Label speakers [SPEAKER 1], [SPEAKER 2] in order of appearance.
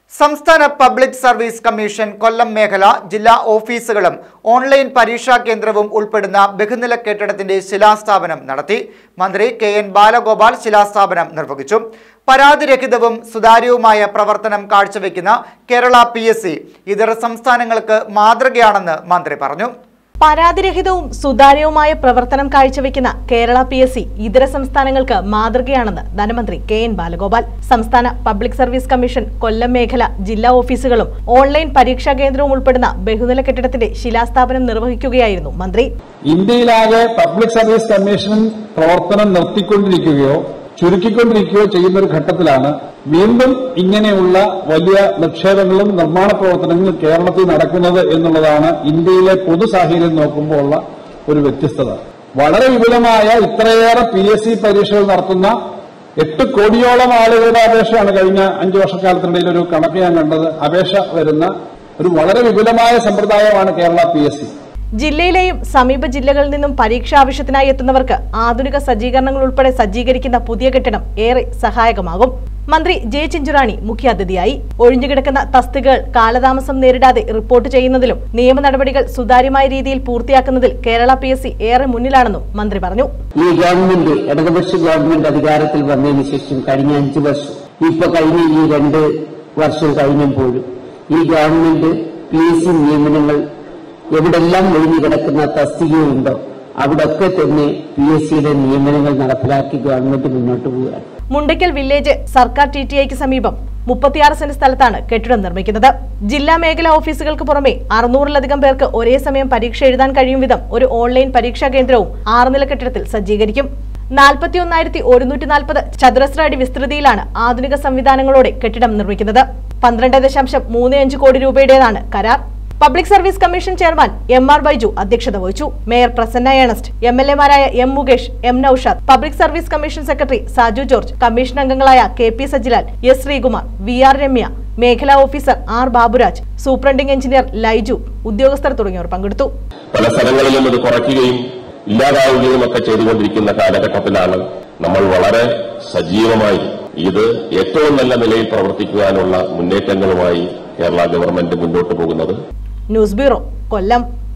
[SPEAKER 1] സംസ്ഥാന public service commission കൊല്ലം മേഖല ജില്ലാ ഓഫീസുകളും ഓൺലൈൻ പരീക്ഷാ കേന്ദ്രവും ഉൾപ്പെടുന്ന ബഹുനില കെട്ടിടത്തിന്റെ ശിലാസ്ഥാപനം നടത്തി മന്ത്രി കെ എൻ ബാലഗോപാൽ ശിലാസ്ഥാപനം നിർവഹിച്ചു പരാതിരഹിതവും സുതാര്യവുമായ പ്രവർത്തനം കാഴ്ചവെക്കുന്ന കേരള പി ഇതര സംസ്ഥാനങ്ങൾക്ക് മാതൃകയാണെന്ന് മന്ത്രി പറഞ്ഞു
[SPEAKER 2] പരാതിരഹിതവും സുതാര്യവുമായ പ്രവർത്തനം കാഴ്ചവെക്കുന്ന കേരള പി എസ് സി ഇതര സംസ്ഥാനങ്ങൾക്ക് മാതൃകയാണെന്ന് ധനമന്ത്രി കെ എൻ ബാലഗോപാൽ സംസ്ഥാന പബ്ലിക് സർവീസ് കമ്മീഷൻ കൊല്ലം മേഖല ജില്ലാ ഓഫീസുകളും ഓൺലൈൻ പരീക്ഷാ കേന്ദ്രവും ഉൾപ്പെടുന്ന ബഹുനില കെട്ടിടത്തിന്റെ ശിലാസ്ഥാപനം നിർവഹിക്കുകയായിരുന്നു മന്ത്രി
[SPEAKER 3] ഇന്ത്യയിലാകെ പബ്ലിക് സർവീസ് കമ്മീഷൻ പ്രവർത്തനം നിർത്തിക്കൊണ്ടിരിക്കുകയോ ചുരുക്കിക്കൊണ്ടിരിക്കുകയോ ചെയ്യുന്ന ഒരു ഘട്ടത്തിലാണ് വീണ്ടും ഇങ്ങനെയുള്ള വലിയ നിക്ഷേപങ്ങളും നിർമ്മാണ പ്രവർത്തനങ്ങളും കേരളത്തിൽ നടക്കുന്നത് എന്നുള്ളതാണ് ഇന്ത്യയിലെ പൊതു സാഹചര്യം നോക്കുമ്പോൾ ഉള്ള ഒരു വ്യത്യസ്തത വളരെ വിപുലമായ ഇത്രയേറെ പി എസ് സി പരീക്ഷകൾ നടത്തുന്ന എട്ട് കോടിയോളം ആളുകളുടെ അപേക്ഷയാണ് കഴിഞ്ഞ അഞ്ചു വർഷക്കാലത്തിനിടയിൽ ഒരു കണക്ക് ഞാൻ കണ്ടത് അപേക്ഷ വരുന്ന ഒരു വളരെ വിപുലമായ സമ്പ്രദായമാണ് കേരള പി എസ് സി
[SPEAKER 2] ജില്ലയിലെയും സമീപ ജില്ലകളിൽ നിന്നും പരീക്ഷാ ആവശ്യത്തിനായി എത്തുന്നവർക്ക് ആധുനിക സജ്ജീകരണങ്ങൾ ഉൾപ്പെടെ സജ്ജീകരിക്കുന്ന പുതിയ കെട്ടിടം ഏറെ സഹായകമാകും മന്ത്രി ജെ ചിഞ്ചുറാണി മുഖ്യാതിഥിയായി ഒഴിഞ്ഞുകിടക്കുന്ന തസ്തികകൾ കാലതാമസം നേരിടാതെ റിപ്പോർട്ട് ചെയ്യുന്നതിലും നിയമ നടപടികൾ സുതാര്യമായ രീതിയിൽ പൂർത്തിയാക്കുന്നതിൽ കേരള പി ഏറെ മുന്നിലാണെന്നും മന്ത്രി പറഞ്ഞു
[SPEAKER 4] ഈ ഗവൺമെന്റ് ഇടതുപക്ഷ ഗവൺമെന്റ് അധികാരത്തിൽ വന്നതിന് ശേഷം കഴിഞ്ഞ അഞ്ചു വർഷം ഇപ്പൊ കഴിഞ്ഞ ഈ രണ്ട് വർഷം കഴിഞ്ഞപ്പോഴും ഈ ഗവൺമെന്റ് പി എസ് സി നിയമനങ്ങൾ എവിടെല്ലാം ഒഴിഞ്ഞു കിടക്കുന്ന തസ്തികയുണ്ടോ അവിടൊക്കെ തന്നെ പി എസ് സിയുടെ നിയമനങ്ങൾ നടപ്പിലാക്കി ഗവൺമെന്റ് മുന്നോട്ട് പോവുകയാണ്
[SPEAKER 2] മുണ്ടയ്ക്കൽ വില്ലേജ് സർക്കാർ ടി ടി ഐക്ക് സമീപം മുപ്പത്തിയാറ് സെന്റ് സ്ഥലത്താണ് കെട്ടിടം നിർമ്മിക്കുന്നത് ജില്ലാ മേഖലാ ഓഫീസുകൾക്ക് പുറമെ അറുന്നൂറിലധികം പേർക്ക് ഒരേ സമയം പരീക്ഷ എഴുതാൻ കഴിയും വിധം ഒരു ഓൺലൈൻ പരീക്ഷാ കേന്ദ്രവും ആറുനില കെട്ടിടത്തിൽ സജ്ജീകരിക്കും നാൽപ്പത്തി ഒന്നായിരത്തി ഒരുന്നൂറ്റി നാൽപ്പത് ചതുരശ്ര അടി വിസ്തൃതിയിലാണ് ആധുനിക സംവിധാനങ്ങളോടെ കെട്ടിടം നിർമ്മിക്കുന്നത് പന്ത്രണ്ട് ദശാംശം മൂന്ന് അഞ്ച് കോടി രൂപയുടേതാണ് കരാർ public service commission chairman M R Baiju അധ്യക്ഷത വഹിച്ചു mayor Prasanna Ernest M L എമാരായ M Mukesh M Noushad public service commission secretary Saju George commission അംഗങ്ങളായ K P Sajilal S Sreekumar V R Remya മേഖലാ officer R Baburaj superintending engineer Laiju ഉദ്യോഗസ്ഥർ തുടങ്ങിയവർ പങ്കെടുത്തു
[SPEAKER 5] പല സ്ഥലങ്ങളിലും ഇത് കുറയ്ക്കുകയും ഇല്ലാതാവുകയും ഒക്കെ ചെയ്തുകൊണ്ടിരിക്കുന്ന കാലഘട്ടത്തിലാണ് നമ്മൾ വളരെ സജീവമായി ഇത് ഏറ്റവും നല്ല നിലയിൽ പ്രവർത്തിക്കുവാനുള്ള മുന്നേറ്റങ്ങളുമായി കേരള ഗവൺമെന്റ് മുന്നോട്ട് പോകുന്നത്
[SPEAKER 2] ന്യൂസ് ബ്യൂറോ കൊല്ലം